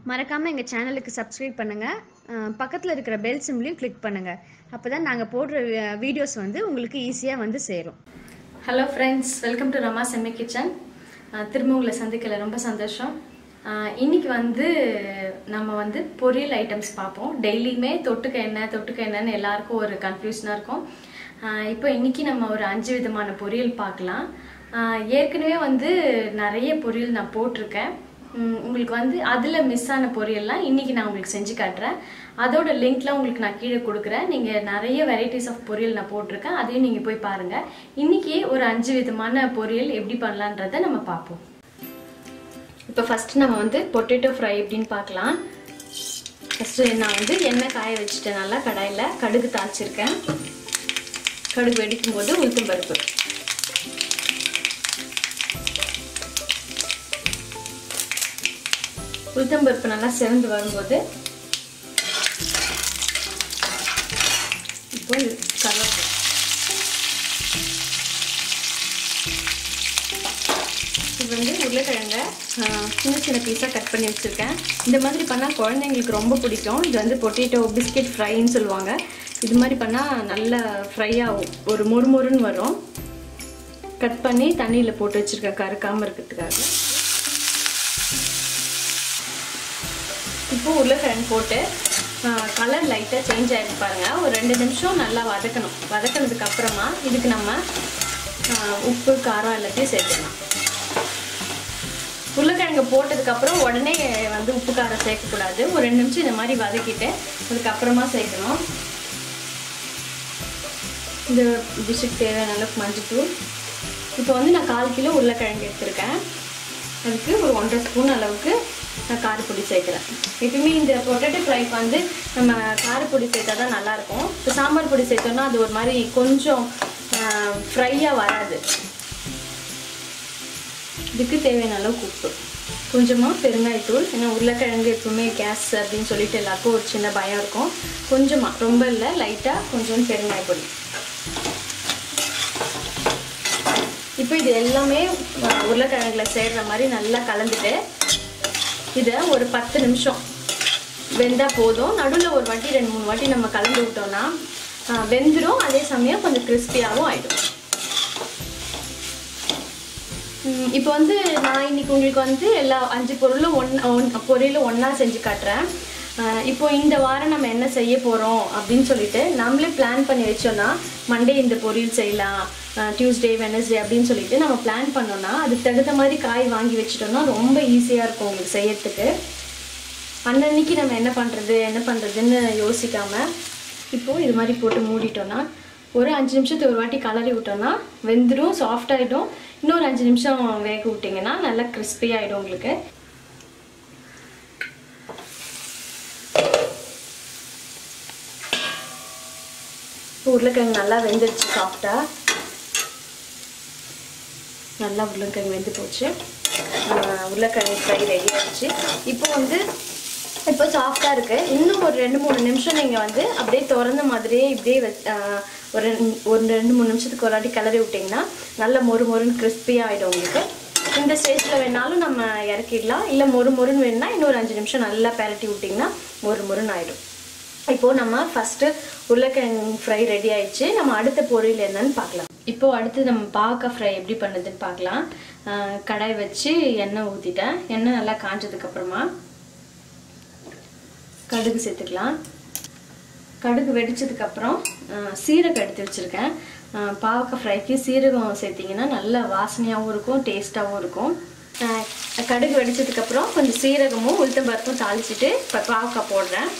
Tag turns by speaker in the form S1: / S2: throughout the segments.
S1: மறக்காமல் எங்கள் சேனலுக்கு சப்ஸ்கிரைப் பண்ணுங்கள் பக்கத்தில் இருக்கிற பெல் சிம்லையும் கிளிக் பண்ணுங்கள் அப்போ தான் நாங்கள் போடுற வீடியோஸ் வந்து உங்களுக்கு ஈஸியாக வந்து சேரும்
S2: hello friends welcome to Rama செம்மி கிச்சன் திரும்ப உங்களை சந்திக்கல ரொம்ப சந்தோஷம் அஹ் இன்னைக்கு வந்து நம்ம வந்து பொரியல் ஐட்டம்ஸ் பார்ப்போம் டெய்லியுமே தொட்டுக்க என்ன தொட்டுக்க என்னன்னு எல்லாருக்கும் ஒரு கன்ஃபியூஷனாக இருக்கும் அஹ் இப்போ இன்னைக்கு நம்ம ஒரு அஞ்சு விதமான பொரியல் பார்க்கலாம் அஹ் ஏற்கனவே வந்து நிறைய பொரியல் நான் போட்டிருக்கேன் உம் உங்களுக்கு வந்து அதில் மிஸ் ஆன பொரியல்லாம் இன்னைக்கு நான் உங்களுக்கு செஞ்சு காட்டுறேன் அதோட லிங்க்லாம் உங்களுக்கு நான் கீழே கொடுக்குறேன் நீங்கள் நிறைய வெரைட்டிஸ் ஆஃப் பொரியல் நான் போட்டிருக்கேன் அதையும் நீங்கள் போய் பாருங்கள் இன்னைக்கு ஒரு அஞ்சு விதமான பொரியல் எப்படி பண்ணலான்றதை நம்ம பார்ப்போம் இப்போ ஃபர்ஸ்ட் நம்ம வந்து பொட்டேட்டோ ஃப்ரை எப்படின்னு பார்க்கலாம் ஃபஸ்ட்டு நான் வந்து எண்ணெய் காய வச்சுட்டேன் நல்லா கடாயில் கடுகு தாளிச்சிருக்கேன் கடுகு வெடிக்கும் போது உளுத்தம் பருப்பு உளுத்தம் பருப்பு நல்லா செவந்து வரும்போது இப்போ இது கருவேப்பிலை இது வந்து உருளைக்கிழங்க ஆஹ், சின்ன சின்ன பீஸாக கட் பண்ணி வச்சுருக்கேன் இந்த மாதிரி பண்ணால் குழந்தைங்களுக்கு ரொம்ப பிடிக்கும் இது வந்து பொட்டேட்டோ பிஸ்கெட் ஃப்ரைன்னு சொல்லுவாங்க இது மாதிரி பண்ணால் நல்ல ஃப்ரை ஆகும் ஒரு மொறு மொறுன்னு வரும் கட் பண்ணி தண்ணியில் போட்டு வச்சுருக்கேன் கருக்காமல் இருக்கிறதுக்காக இப்போ உருளைக்கிழங்கு போட்டு கலர் லைட்டாக சேஞ்ச் ஆகிட்டு பாருங்க ஒரு ரெண்டு நிமிஷம் நல்லா வதக்கணும் வதக்கினதுக்கு அப்புறமா இதுக்கு நம்ம ஆஹ், உப்பு காரம் எல்லாத்தையும் சேர்த்துக்கலாம் உருளைக்கிழங்கு போட்டதுக்கப்புறம் உடனே வந்து உப்பு காரம் சேர்க்கக்கூடாது ஒரு ரெண்டு நிமிஷம் இந்த மாதிரி வதக்கிட்டு அதுக்கப்புறமா சேர்க்கணும் இந்த டிஷ்ஷுக்கு தேவையான அளவுக்கு மஞ்சள்தூள் இப்போ வந்து நான் கால் கிலோ உருளைக்கிழங்கு எடுத்திருக்கேன் அதுக்கு ஒரு ஒன்றரை ஸ்பூன் அளவுக்கு நான் காரப்பொடி சேர்க்குறேன் எப்பயுமே இந்த பொட்டேட்டோ ஃப்ரைக்கு வந்து நம்ம காரப்பொடி சேர்த்தா தான் நல்லாயிருக்கும் இப்போ சாம்பார் பொடி சேர்த்தோம்னா அது ஒரு மாதிரி கொஞ்சம் ஃப்ரையாக வராது இதுக்கு தேவையான அளவுக்கு உப்பு கொஞ்சமாக பெருங்காயத்தூள் ஏன்னா உருளைக்கிழங்கு எப்பவுமே கேஸ் அப்படின்னு சொல்லிட்டு எல்லாருக்கும் ஒரு சின்ன பயம் இருக்கும் கொஞ்சமாக ரொம்ப இல்லை லைட்டாக கொஞ்சம் பெருங்காய பொடி இப்போ இது எல்லாமே அஹ், உருளைக்கிழங்குல சேர்ற மாதிரி நல்லா கலந்துட்டு இதை ஒரு பத்து நிமிஷம் வெந்தா போதும் நடுவில் ஒரு வாட்டி ரெண்டு மூணு வாட்டி நம்ம கலந்து விட்டோம்னா அஹ், வெந்துடும் அதே சமயம் கொஞ்சம் கிறிஸ்பியாகவும் ஆயிடும் ம், இப்போ வந்து நான் இன்னைக்கு உங்களுக்கு வந்து எல்லா அஞ்சு பொருளும் ஒன் ஒன் பொரியலும் ஒன்றா செஞ்சு காட்டுறேன் அஹ், இப்போ இந்த வாரம் நம்ம என்ன செய்ய போகிறோம் அப்படின்னு சொல்லிட்டு நம்மளே பிளான் பண்ணி வச்சோன்னா மண்டே இந்த பொரியல் செய்யலாம் டியூஸ்டே வெனஸ்டே அப்படின்னு சொல்லிட்டு நம்ம பிளான் பண்ணோம்னா அதுக்கு தகுந்த மாதிரி காய் வாங்கி வச்சிட்டோம்னா ரொம்ப ஈஸியாக இருக்கும் உங்களுக்கு செய்யறதுக்கு அன்னன்னைக்கு நம்ம என்ன பண்ணுறது என்ன பண்ணுறதுன்னு யோசிக்காமல் இப்போது இது மாதிரி போட்டு மூடிட்டோம்னா ஒரு அஞ்சு நிமிஷத்துக்கு ஒரு வாட்டி கலரி விட்டோம்னா வெந்துடும் சாஃப்ட் ஆகிடும் இன்னொரு அஞ்சு நிமிஷம் வேக விட்டிங்கன்னா நல்லா crispy ஆகிடும் உங்களுக்கு இப்போ உருளைக்கிழங்கு நல்லா வெந்துருச்சு சாஃப்டாக நல்லா உருளைக்கிழங்கு வெந்து போச்சு ஆஹ் உருளைக்கிழங்கு ஃப்ரை ரெடி ஆயிடுச்சு இப்போ வந்து இப்போ சாஃப்டாக இருக்குது இன்னும் ஒரு ரெண்டு மூணு நிமிஷம் நீங்கள் வந்து அப்படியே திறந்த மாதிரியே இப்படியே வச் ஆஹ் ஒரு ரெண்டு ஒரு ரெண்டு மூணு நிமிஷத்துக்கு ஒரு வாட்டி கிளறி விட்டிங்கன்னா நல்ல மொறு மொறுன்னு கிறிஸ்பியாக ஆகிடும் உங்களுக்கு இந்த ஸ்டேஜில் வேணாலும் நம்ம இறக்கிடலாம் இல்லை மொறு மொறுன்னு வேணும்னா இன்னொரு அஞ்சு நிமிஷம் நல்லா பெரட்டி விட்டிங்கன்னா மொறு மொறுன்னு ஆகிடும் இப்போது நம்ம ஃபஸ்ட்டு உருளைக்கிழங்கு ஃப்ரை ரெடி ஆயிடுச்சு நம்ம அடுத்த பொரியல் என்னன்னு பார்க்கலாம் இப்போது அடுத்து நம்ம பாவக்காய் ஃப்ரை எப்படி பண்ணுதுன்னு பார்க்கலாம் ஆஹ் கடாய் வச்சு எண்ணெய் ஊற்றிட்டேன் எண்ணெய் நல்லா காஞ்சதுக்கப்புறமா கடுகு சேர்த்துக்கலாம் கடுகு வெடிச்சதுக்கப்புறம் சீரகம் எடுத்து வச்சுருக்கேன் ஆஹ் பாவக்காய் ஃப்ரைக்கு சீரகம் சேர்த்திங்கன்னா நல்ல வாசனையாகவும் இருக்கும் டேஸ்ட்டாகவும் இருக்கும் ஆஹ் கடுகு வெடிச்சதுக்கப்புறம் கொஞ்சம் சீரகமும் உளுத்தம் பருப்பும் தாளிச்சிட்டு இப்போ பாவக்காய் போடுறேன்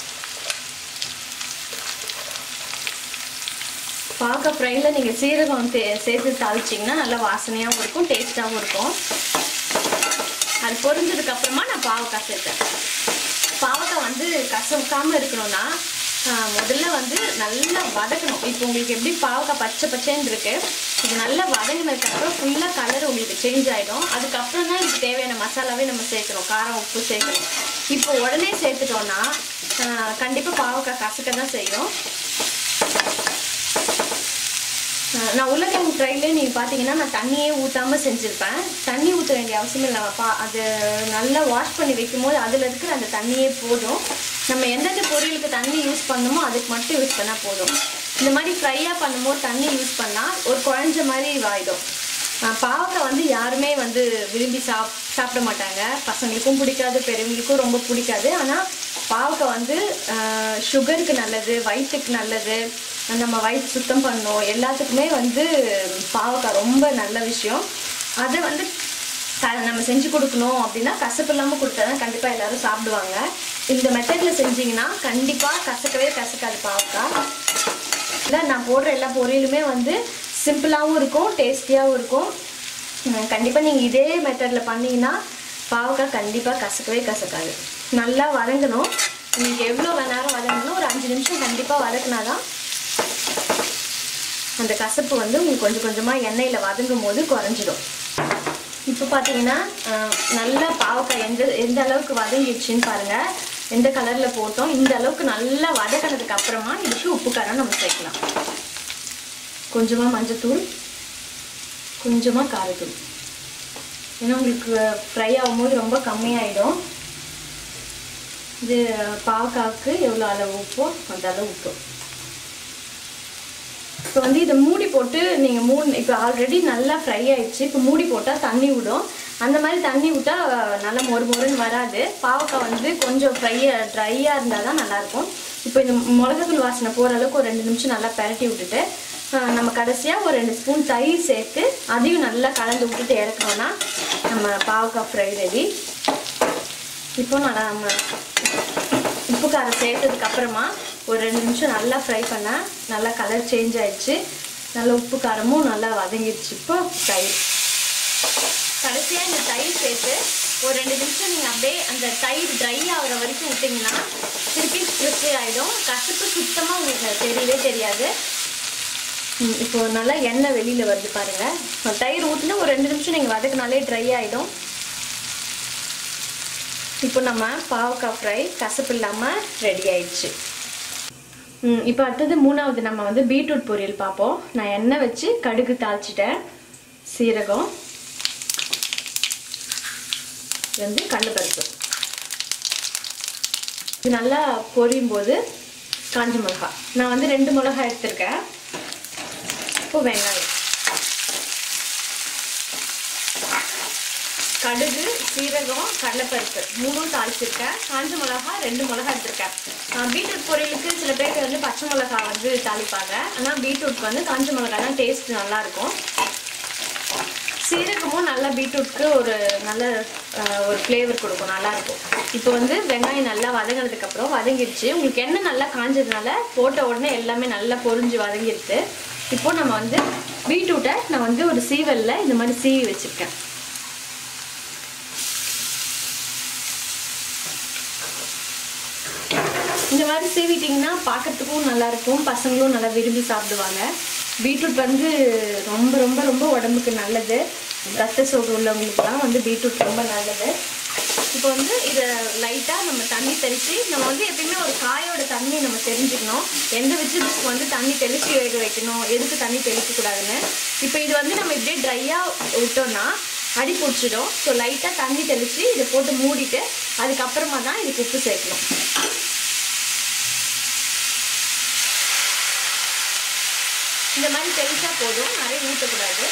S2: பாவக்காய் ஃப்ரையில் நீங்கள் சீரகம் தே சேர்த்து தாளிச்சிங்கன்னா நல்லா வாசனையாகவும் இருக்கும் டேஸ்ட்டாகவும் இருக்கும் அது பொரிஞ்சதுக்கு அப்புறமா நான் பாவக்காய் சேர்த்தேன் பாவக்காய் வந்து கசக்காமல் இருக்கணும்னா ஆஹ், முதல்ல வந்து நல்லா வதக்கணும் இப்போ உங்களுக்கு எப்படி பாவக்காய் பச்சை பச்சைன்னு இருக்கு இது நல்லா வதங்கினதுக்கப்புறம் ஃபுல்லாக கலர் உங்களுக்கு சேஞ்ச் ஆகிடும் அதுக்கப்புறம் தான் இதுக்கு தேவையான மசாலாவே நம்ம சேர்க்கணும் காரம் உப்பு சேர்க்கணும் இப்போ உடனே சேர்த்துட்டோம்னா கண்டிப்பாக பாவக்காய் கசக்க தான் செய்யும் அஹ் நான் உருளைக்கிழங்கு ஃப்ரைலே நீங்கள் பார்த்தீங்கன்னா நான் தண்ணியே ஊற்றாமல் செஞ்சுருப்பேன் தண்ணி ஊற்ற வேண்டிய அவசியம் இல்லை பா அது நல்லா வாஷ் பண்ணி வைக்கும் போது அதில் இருக்கிற அந்த தண்ணியே போதும் நம்ம எந்தெந்த பொரியலுக்கு தண்ணி யூஸ் பண்ணணுமோ அதுக்கு மட்டும் யூஸ் பண்ணால் போதும் இந்த மாதிரி ஃப்ரையாக பண்ணும்போது தண்ணி யூஸ் பண்ணால் ஒரு குழஞ்ச மாதிரி ஆயிடும் அஹ் பாவக்காய் வந்து யாருமே வந்து விரும்பி சாப் சாப்பிட மாட்டாங்க பசங்களுக்கும் பிடிக்காது பெரியவங்களுக்கும் ரொம்ப பிடிக்காது ஆனால் பாவக்காய் வந்து சுகருக்கு நல்லது வயிற்றுக்கு நல்லது நம்ம வயிற்று சுத்தம் பண்ணணும் எல்லாத்துக்குமே வந்து பாவக்காய் ரொம்ப நல்ல விஷயம் அதை வந்து க- நம்ம செஞ்சு கொடுக்கணும் அப்படின்னா கசப்பு இல்லாமல் கொடுத்தா தான் கண்டிப்பாக எல்லாரும் சாப்பிடுவாங்க இந்த மெத்தடில் செஞ்சீங்கன்னா கண்டிப்பாக கசக்கவே கசக்காது பாவக்காய் இல்லை நான் போடுற எல்லா பொரியலுமே வந்து சிம்பிளாகவும் இருக்கும் டேஸ்டியாகவும் இருக்கும் கண்டிப்பாக நீங்கள் இதே மெத்தடில் பண்ணீங்கன்னா பாவக்காய் கண்டிப்பாக கசக்கவே கசக்காது நல்லா வதங்கணும் உங்களுக்கு எவ்வளோ நேரம் வதங்கணும் ஒரு அஞ்சு நிமிஷம் கண்டிப்பாக வதக்குனா தான் அந்த கசப்பு வந்து உங்களுக்கு கொஞ்சம் கொஞ்சமாக எண்ணெயில் வதங்கும் போது குறைஞ்சிடும் இப்போ பார்த்தீங்கன்னா அஹ், நல்லா பாவக்காய் எந்த எந்த அளவுக்கு வதங்கிடுச்சின்னு பாருங்கள் எந்த கலரில் போட்டோம் இந்த அளவுக்கு நல்லா வதக்கினதுக்கு அப்புறமா இதுக்கு உப்பு காரம் நம்ம சேர்க்கலாம் கொஞ்சமாக மஞ்சத்தூள் கொஞ்சமாக காரத்தூள் ஏன்னா உங்களுக்கு ஃப்ரை ஆகும்போது ரொம்ப கம்மியாயிடும் இது பாவக்காவுக்கு எவ்வளோ அளவு உப்போ அந்த அளவு உப்பு இப்போ வந்து இதை மூடி போட்டு நீங்கள் மூணு இப்போ ஆல்ரெடி நல்லா ஃப்ரை ஆயிடுச்சு இப்போ மூடி போட்டால் தண்ணி விடும் அந்த மாதிரி தண்ணி விட்டால் நல்லா மொறு மொறுன்னு வராது பாவக்காய் வந்து கொஞ்சம் ஃப்ரையாக ட்ரையாக இருந்தால் தான் நல்லாயிருக்கும் இப்போ இந்த மிளகாத்தூள் வாசனை போகிற அளவுக்கு ஒரு ரெண்டு நிமிஷம் நல்லா பரட்டி விட்டுட்டு ஆஹ், நம்ம கடைசியாக ஒரு ரெண்டு ஸ்பூன் தயிர் சேர்த்து அதையும் நல்லா கலந்து விட்டுட்டு இறக்கணும்னா நம்ம பாவக்காய் ஃப்ரை ரெடி இப்போ நான் நம்ம உப்பு காரம் சேர்த்ததுக்கு அப்புறமா ஒரு ரெண்டு நிமிஷம் நல்லா ஃப்ரை பண்ணேன் நல்லா கலர் சேஞ்ச் ஆயிடுச்சு நல்லா உப்பு காரமும் நல்லா வதங்கிடுச்சு இப்போ தயிர் கடைசியாக இந்த தயிர் சேர்த்து ஒரு ரெண்டு நிமிஷம் நீங்கள் அப்படியே அந்த தயிர் ட்ரை ஆகுற வரைக்கும் விட்டிங்கன்னா திருப்பி கிறிஸ்பி ஆகிடும் கசப்பு சுத்தமாக உங்களுக்கு தெரியவே தெரியாது ம், இப்போ நல்லா எண்ணெய் வெளியில் வருது பாருங்கள் தயிர் ஊற்றினா ஒரு ரெண்டு நிமிஷம் நீங்கள் வதக்குனாலே ட்ரை ஆகிடும் இப்போ நம்ம பாவக்காய் ஃப்ரை கசப்பு இல்லாமல் ரெடி ஆயிடுச்சு ம், இப்போ அடுத்தது மூணாவது நம்ம வந்து பீட்ரூட் பொரியல் பார்ப்போம் நான் எண்ணெய் வச்சு கடுகு தாளிச்சிட்டேன் சீரகம் இது வந்து கடலைப்பருப்பு இது நல்லா பொரியும் போது காஞ்ச மிளகாய் நான் வந்து ரெண்டு மிளகாய் எடுத்திருக்கேன் இப்போ வெங்காயம் கடுகு சீரகம் கடலைப்பருப்பு மூணும் தாளிச்சிருக்கேன் காஞ்ச மிளகா ரெண்டு மிளகா எடுத்திருக்கேன் ஆஹ் பீட்ரூட் பொரியலுக்கு சில பேருக்கு வந்து பச்சை மிளகா வந்து தாளிப்பாங்க ஆனால் பீட்ரூட்க்கு வந்து காஞ்ச மிளகா தான் டேஸ்ட் நல்லாயிருக்கும் சீரகமும் நல்லா பீட்ரூட்க்கு ஒரு நல்ல ஆஹ், ஒரு ஃப்ளேவர் கொடுக்கும் நல்லாயிருக்கும் இப்போ வந்து வெங்காயம் நல்லா வதங்கினதுக்கு அப்புறம் வதங்கிடுச்சு உங்களுக்கு எண்ணெய் நல்லா காஞ்சதுனால போட்ட உடனே எல்லாமே நல்லா பொரிஞ்சு வதங்கிடுது இப்போ நம்ம வந்து பீட்ரூட்டை நான் வந்து ஒரு சீவல்ல இந்த மாதிரி சீவி வச்சுருக்கேன் இந்த மாதிரி சீவிட்டிங்கன்னா பார்க்கறதுக்கும் நல்லா இருக்கும் பசங்களும் நல்லா விரும்பி சாப்பிடுவாங்க பீட்ரூட் வந்து ரொம்ப ரொம்ப ரொம்ப உடம்புக்கு நல்லது ரத்த சோகை உள்ளவங்களுக்குலாம் வந்து பீட்ரூட் ரொம்ப நல்லது இப்போ வந்து இதை லைட்டாக நம்ம தண்ணி தெளித்து நம்ம வந்து எப்பயுமே ஒரு காயோட தண்ணியை நம்ம தெரிஞ்சுக்கணும் எந்த வெஜிடபிள்ஸ்க்கு வந்து தண்ணி தெளித்து வேக வைக்கணும் எதுக்கு தண்ணி தெளிக்கக்கூடாதுன்னு இப்போ இது வந்து நம்ம இப்படியே ட்ரையாக விட்டோம்னா அடி பிடிச்சிடும் ஸோ லைட்டாக தண்ணி தெளித்து இதை போட்டு மூடிட்டு அதுக்கப்புறமா தான் இதுக்கு உப்பு சேர்க்கணும் இந்த மாதிரி தெளிச்சா போதும் நிறைய ஊற்றக்கூடாது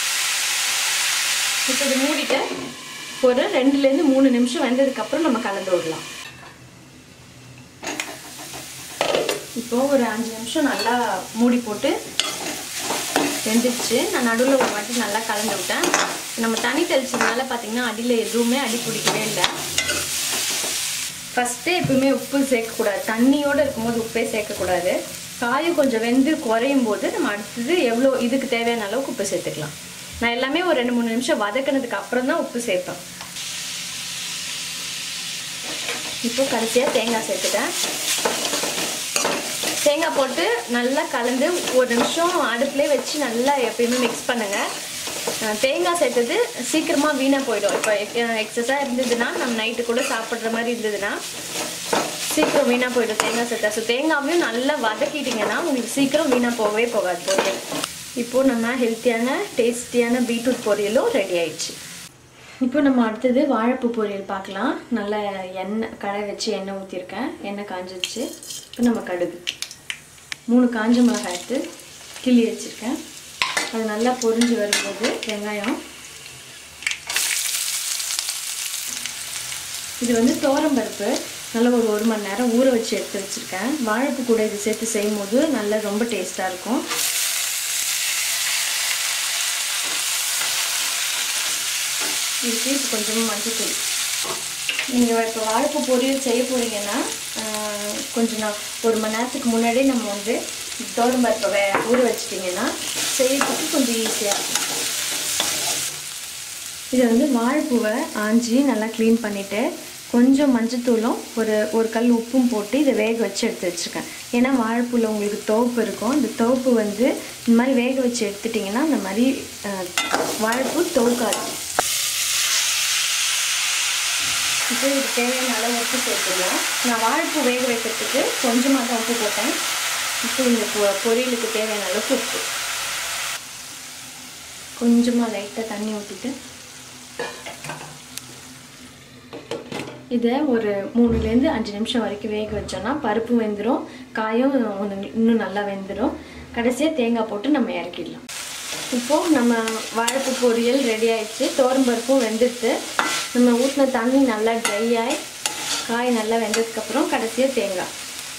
S2: இப்போ இது மூடிட்டு ஒரு ரெண்டுலேருந்து மூணு நிமிஷம் வெந்ததுக்கப்புறம் நம்ம கலந்து விடலாம் இப்போ ஒரு அஞ்சு நிமிஷம் நல்லா மூடி போட்டு வெந்துடுச்சு நான் நடுவில் ஒரு வாட்டி நல்லா கலந்து விட்டேன் நம்ம தண்ணி தெளிச்சதுனால பார்த்தீங்கன்னா அடியில் எதுவுமே அடி பிடிக்கவே இல்லை ஃபஸ்ட்டே எப்பவுமே உப்பு சேர்க்கக்கூடாது தண்ணியோடு இருக்கும்போது உப்பே சேர்க்கக்கூடாது காயும் கொஞ்சம் வெந்து குறையும் போது நம்ம அடுத்தது எவ்வளோ இதுக்கு தேவையான அளவுக்கு உப்பு சேர்த்துக்கலாம் நான் எல்லாமே ஒரு ரெண்டு மூணு நிமிஷம் வதக்கினதுக்கு அப்புறம் தான் உப்பு சேர்ப்பேன் இப்போ கடைசியாக தேங்காய் சேர்த்துட்டேன் தேங்காய் போட்டு நல்லா கலந்து ஒரு நிமிஷம் அடுப்புலேயே வச்சு நல்லா எப்பயுமே மிக்ஸ் பண்ணுங்கள் அஹ் தேங்காய் சேர்த்தது சீக்கிரமாக வீணாக போயிடும் இப்போ எக்ஸஸாக இருந்ததுன்னா நம்ம நைட்டு கூட சாப்பிட்ற மாதிரி இருந்ததுன்னா சீக்கிரம் வீணாக போயிடும் தேங்காய் சேர்த்தா ஸோ தேங்காவையும் நல்லா வதக்கிட்டிங்கன்னா உங்களுக்கு சீக்கிரம் வீணாக போகவே போகாது பொரியல் இப்போ நம்ம ஹெல்த்தியான டேஸ்டியான பீட்ரூட் பொரியலும் ரெடி ஆயிடுச்சு இப்போ நம்ம அடுத்தது வாழைப்பூ பொரியல் பார்க்கலாம் நல்லா எண்ணெய் கடை வச்சு எண்ணெய் ஊற்றிருக்கேன் எண்ணெய் காஞ்சிருச்சு இப்போ நம்ம கடுகு மூணு காஞ்ச மிளகாய் எடுத்து கிள்ளி வச்சுருக்கேன் அது நல்லா பொரிஞ்சு வரும்போது வெங்காயம் இது வந்து பருப்பு நல்லா ஒரு ஒரு மணி நேரம் ஊற வச்சு எடுத்து வச்சுருக்கேன் வாழைப்பூ கூட இது சேர்த்து செய்யும் போது நல்லா ரொம்ப டேஸ்ட்டாக இருக்கும் இதுக்கு இப்போ கொஞ்சமாக மஞ்சள் நீங்கள் இப்போ வாழைப்பூ பொரியல் செய்ய போகிறீங்கன்னா கொஞ்சம் நான் ஒரு மணி நேரத்துக்கு முன்னாடியே நம்ம வந்து பருப்பை வே ஊற வச்சிட்டிங்கன்னா செய்யறதுக்கு கொஞ்சம் ஈஸியாக இருக்கும் இதை வந்து வாழைப்பூவை ஆஞ்சி நல்லா க்ளீன் பண்ணிவிட்டு கொஞ்சம் மஞ்சத்தூளும் ஒரு ஒரு கல் உப்பும் போட்டு இதை வேக வச்சு எடுத்து வச்சுருக்கேன் ஏன்னா வாழைப்பூவில் உங்களுக்கு துவப்பு இருக்கும் இந்த துவப்பு வந்து இந்த மாதிரி வேக வச்சு எடுத்துட்டிங்கன்னா அந்த மாதிரி வாழைப்பூ துவக்காது இப்போ இதுக்கு தேவையான அளவு உப்பு சேர்த்துக்கலாம் நான் வாழைப்பூ வேக வைக்கிறதுக்கு கொஞ்சமாக தான் உப்பு போட்டேன் இப்போ இந்த பொரியலுக்கு தேவையான அளவுக்கு உப்பு கொஞ்சமாக லைட்டாக தண்ணி ஊற்றிட்டு இதை ஒரு மூணுலேருந்து அஞ்சு நிமிஷம் வரைக்கும் வேக வச்சோன்னா பருப்பு வெந்துடும் காயும் இன்னும் நல்லா வெந்துடும் கடைசியாக தேங்காய் போட்டு நம்ம இறக்கிடலாம் இப்போது நம்ம வாழைப்பூ பொரியல் ரெடி ஆயிடுச்சு பருப்பும் வெந்துடுத்து நம்ம ஊற்றின தண்ணி நல்லா ட்ரை ஆகி காய் நல்லா வெந்ததுக்கப்புறம் கடைசியாக தேங்காய்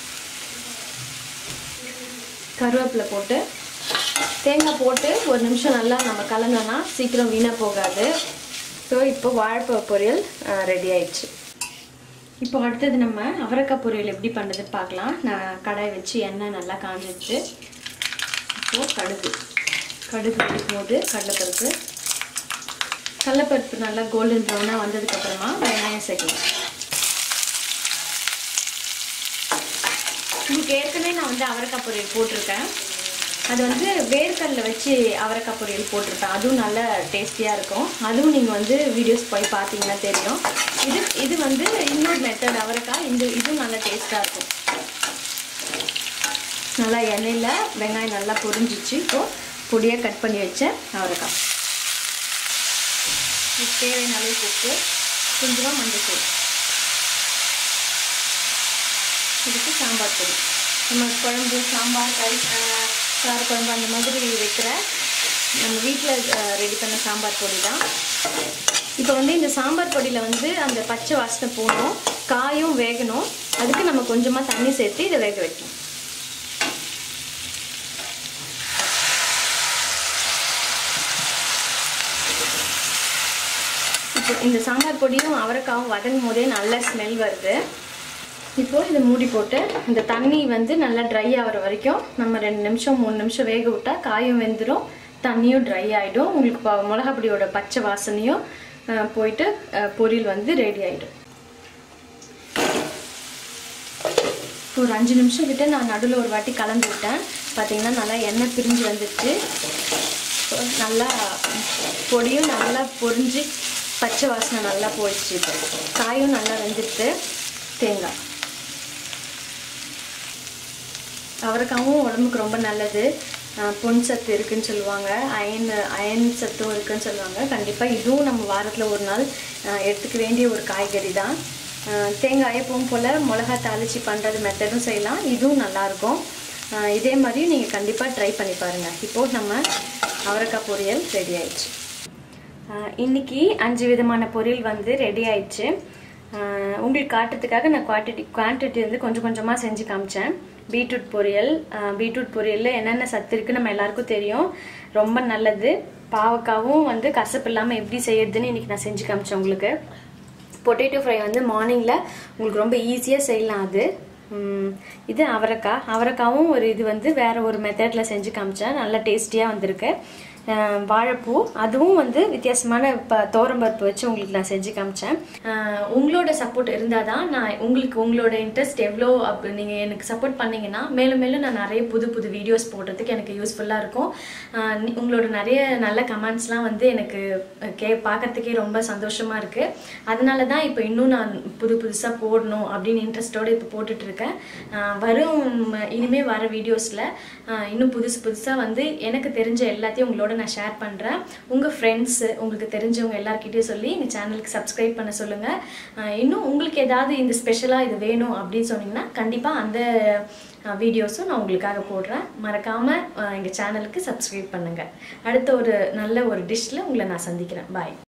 S2: கருவேப்பிலை போட்டு தேங்காய் போட்டு ஒரு நிமிஷம் நல்லா நம்ம கலந்தோன்னா சீக்கிரம் வீணாக போகாது ஸோ இப்போ வாழைப்பூ பொரியல் ரெடி ஆயிடுச்சு இப்போ அடுத்தது நம்ம அவரைக்காய் பொரியல் எப்படி பண்ணுறதுன்னு பார்க்கலாம் நான் கடாய் வச்சு எண்ணெய் நல்லா காஞ்சிச்சு இப்போது கடுகு கடுகு வைக்கும் போது கடலைப்பருப்பு கடலைப்பருப்பு நல்லா கோல்டன் ப்ரௌனாக வந்ததுக்கப்புறமா வெங்காயம் சேர்க்கலாம் உங்களுக்கு ஏற்கனவே நான் வந்து அவரைக்காய் பொரியல் போட்டிருக்கேன் அது வந்து வேர்க்கடலை வச்சு அவரைக்காய் பொரியல் போட்டிருப்பேன் அதுவும் நல்ல டேஸ்டியாக இருக்கும் அதுவும் நீங்கள் வந்து வீடியோஸ் போய் பார்த்தீங்கன்னா தெரியும் இது இது வந்து இன்னொரு மெத்தட் அவரைக்காய் இந்த இதுவும் நல்லா டேஸ்ட்டாக இருக்கும் நல்லா எண்ணெயில் வெங்காயம் நல்லா பொரிஞ்சிச்சு இப்போது பொடியாக கட் பண்ணி வச்ச அவரைக்காய் தேவையான அளவுக்கு உப்பு கொஞ்சமாக மஞ்சள் இதுக்கு சாம்பார் பொடி நம்ம குழம்பு சாம்பார் கறி கார குழம்பு அந்த மாதிரி வைக்கிற நம்ம வீட்டில் ரெடி பண்ண சாம்பார் பொடி தான் இப்போ வந்து இந்த சாம்பார் பொடியில் வந்து அந்த பச்சை வாசனை போகணும் காயும் வேகணும் அதுக்கு நம்ம கொஞ்சமாக தண்ணி சேர்த்து இதை வேக வைக்கணும் இப்போ இந்த சாம்பார் பொடியும் அவரைக்காவும் வதங்கும் போதே நல்ல ஸ்மெல் வருது இப்போ இதை மூடி போட்டு இந்த தண்ணி வந்து நல்லா ட்ரை ஆகிற வரைக்கும் நம்ம ரெண்டு நிமிஷம் மூணு நிமிஷம் வேக விட்டால் காயும் வெந்துடும் தண்ணியும் ட்ரை ஆகிடும் உங்களுக்கு ப மிளகாப்பொடியோட பச்சை வாசனையும் போயிட்டு பொரியல் வந்து ரெடி ஆகிடும் ஒரு அஞ்சு நிமிஷம் விட்டு நான் நடுவில் ஒரு வாட்டி கலந்து விட்டேன் பார்த்தீங்கன்னா நல்லா எண்ணெய் பிரிஞ்சு வந்துடுச்சு நல்லா பொடியும் நல்லா பொரிஞ்சு பச்சை வாசனை நல்லா போயிடுச்சு இப்போ காயும் நல்லா வெந்துடுது தேங்காய் அவரைக்காவும் உடம்புக்கு ரொம்ப நல்லது பொன் சத்து இருக்குன்னு சொல்லுவாங்க அயன் அயன் சத்தும் இருக்குன்னு சொல்லுவாங்க கண்டிப்பாக இதுவும் நம்ம வாரத்தில் ஒரு நாள் எடுத்துக்க வேண்டிய ஒரு காய்கறி தான் தேங்காய் எப்பவும் போல் மிளகா தாளித்து பண்ணுறது மெத்தடும் செய்யலாம் இதுவும் நல்லாயிருக்கும் இதே மாதிரி நீங்கள் கண்டிப்பாக ட்ரை பண்ணி பாருங்கள் இப்போது நம்ம அவரைக்காய் பொரியல் ரெடி ஆயிடுச்சு இன்றைக்கி அஞ்சு விதமான பொரியல் வந்து ரெடி ஆயிடுச்சு உங்களுக்கு காட்டுறதுக்காக நான் குவான்டிட்டி குவான்டிட்டி வந்து கொஞ்சம் கொஞ்சமாக செஞ்சு காமிச்சேன் பீட்ரூட் பொரியல் பீட்ரூட் பொரியலில் என்னென்ன சத்து இருக்குது நம்ம எல்லாருக்கும் தெரியும் ரொம்ப நல்லது பாவக்காவும் வந்து கசப்பு இல்லாமல் எப்படி செய்யறதுன்னு இன்றைக்கி நான் செஞ்சு காமிச்சேன் உங்களுக்கு பொட்டேட்டோ ஃப்ரை வந்து மார்னிங்கில் உங்களுக்கு ரொம்ப ஈஸியாக செய்யலாம் அது இது அவரைக்காய் அவரைக்காவும் ஒரு இது வந்து வேறு ஒரு மெத்தடில் செஞ்சு காமிச்சேன் நல்லா டேஸ்டியாக வந்திருக்கு அஹ் வாழைப்பூ அதுவும் வந்து வித்தியாசமான ப தோரம்பருப்பு வச்சு உங்களுக்கு நான் செஞ்சு காமிச்சேன் அஹ் உங்களோட சப்போர்ட் இருந்தால் தான் நான் உங்களுக்கு உங்களோட இன்ட்ரெஸ்ட் எவ்வளோ அப்படி நீங்கள் எனக்கு சப்போர்ட் பண்ணீங்கன்னா மேலும் மேலும் நான் நிறைய புது புது வீடியோஸ் போடுறதுக்கு எனக்கு யூஸ்ஃபுல்லாக இருக்கும் அஹ் நீ- உங்களோட நிறைய நல்ல கமெண்ட்ஸ்லாம் வந்து எனக்கு அஹ், கே பார்க்கறதுக்கே ரொம்ப சந்தோஷமாக இருக்குது அதனால தான் இப்போ இன்னும் நான் புது புதுசாக போடணும் அப்படின்னு இன்ட்ரெஸ்ட்டோடு இப்போ போட்டுட்ருக்கேன் வரும் இனிமே வர வீடியோஸில் இன்னும் புதுசு புதுசாக வந்து எனக்கு தெரிஞ்ச எல்லாத்தையும் உங்களோட நான் ஷேர் பண்ணுறேன் உங்கள் ஃப்ரெண்ட்ஸு உங்களுக்கு தெரிஞ்சவங்க எல்லார்கிட்டயும் சொல்லி எங்கள் சேனலுக்கு சப்ஸ்கிரைப் பண்ண சொல்லுங்கள் இன்னும் உங்களுக்கு ஏதாவது இந்த ஸ்பெஷலாக இது வேணும் அப்படின்னு சொன்னீங்கன்னா கண்டிப்பாக அந்த வீடியோஸும் நான் உங்களுக்காக போடுறேன் மறக்காமல் எங்கள் சேனலுக்கு சப்ஸ்கிரைப் பண்ணுங்கள் அடுத்த ஒரு நல்ல ஒரு டிஷ்ஷில் உங்களை நான் சந்திக்கிறேன் பாய்